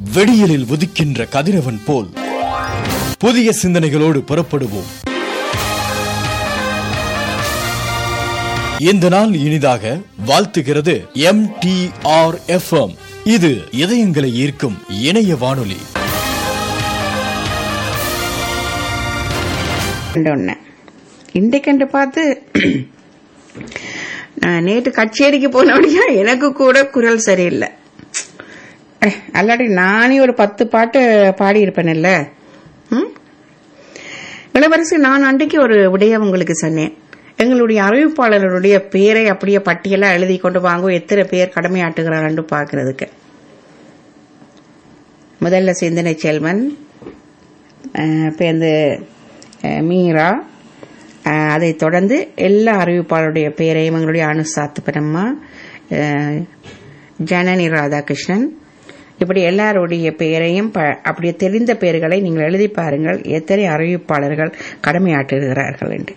வெடியலில் உதிக்கின்ற கதிரவன் போல் புதிய சிந்தனைகளோடு புறப்படுவோம் இந்த நாள் இனிதாக வாழ்த்துகிறது எம் டி ஆர் எஃப் இது இதயங்களை ஈர்க்கும் இணைய வானொலி ஒன்று இன்றைக்கண்டு பார்த்து நான் நேற்று கச்சேரிக்கு போனபடியா எனக்கு கூட குரல் சரியில்லை அஹ், அல்லாடி நானே ஒரு பத்து பாட்டு பாடியிருப்பேன்ல ம் இளவரசி நான் அன்றைக்கு ஒரு விடயம் உங்களுக்கு சொன்னேன் எங்களுடைய அறிவிப்பாளர்களுடைய பேரை அப்படியே பட்டியலா எழுதி கொண்டு வாங்க எத்தனை பேர் கடமையாட்டுகிறார்கள் பார்க்கறதுக்கு முதல்ல சிந்தனை செல்வன் அஹ், பேருந்து அஹ், மீரா அஹ், அதைத் தொடர்ந்து எல்லா அறிவிப்பாளருடைய பேரையும் எங்களுடைய அனுசாத்து பெரம்மா அஹ், ஜனனி ராதாகிருஷ்ணன் இப்படி எல்லாருடைய பெயரையும் ப- அப்படியே தெரிந்த பெயர்களை நீங்கள் எழுதி பாருங்கள் எத்தனை அறிவிப்பாளர்கள் கடமையாற்றுகிறார்கள் என்று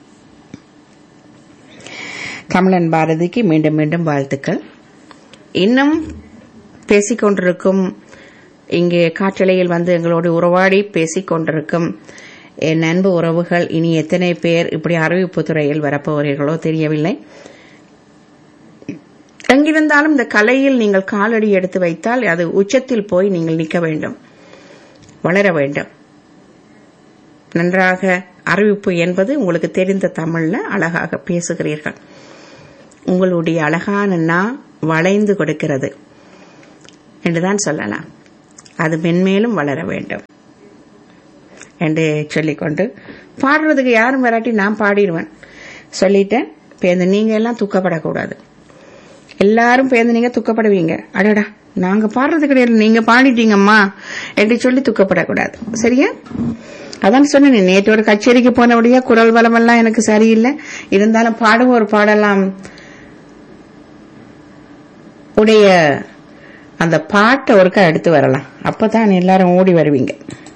கமலன் பாரதிக்கு மீண்டும் மீண்டும் வாழ்த்துக்கள் இன்னும் பேசிக்கொண்டிருக்கும் இங்கே காற்றலையில் வந்து எங்களோடு உறவாடி பேசிக் கொண்டிருக்கும் என் அன்பு உறவுகள் இனி எத்தனை பேர் இப்படி அறிவிப்பு துறையில் வரப்போகிறீர்களோ தெரியவில்லை எங்கிருந்தாலும் இந்த கலையில் நீங்கள் காலடி எடுத்து வைத்தால் அது உச்சத்தில் போய் நீங்கள் நிற்க வேண்டும் வளர வேண்டும் நன்றாக அறிவிப்பு என்பது உங்களுக்கு தெரிந்த தமிழ்ல அழகாக பேசுகிறீர்கள் உங்களுடைய அழகான நா வளைந்து கொடுக்கிறது என்றுதான் சொல்லலாம் அது மென்மேலும் வளர வேண்டும் என்று சொல்லிக்கொண்டு பாடுறதுக்கு யாரும் வராட்டி நான் பாடிடுவேன் சொல்லிட்டேன் பேருந்து நீங்க எல்லாம் துக்கப்படக்கூடாது எல்லாரும் பேருந்து நீங்க துக்கப்படுவீங்க அடடா நாங்க பாடுறது கிடையாது நீங்க பாடிட்டீங்கம்மா என்று சொல்லி துக்கப்படக்கூடாது சரியா அதான் சொன்னேன் நேற்று ஒரு கச்சேரிக்கு போனபடியா குரல் வளமெல்லாம் எனக்கு சரியில்லை இருந்தாலும் பாடும் ஒரு பாடலாம் உடைய அந்த பாட்டை ஒருக்கா எடுத்து வரலாம் அப்பதான் எல்லாரும் ஓடி வருவீங்க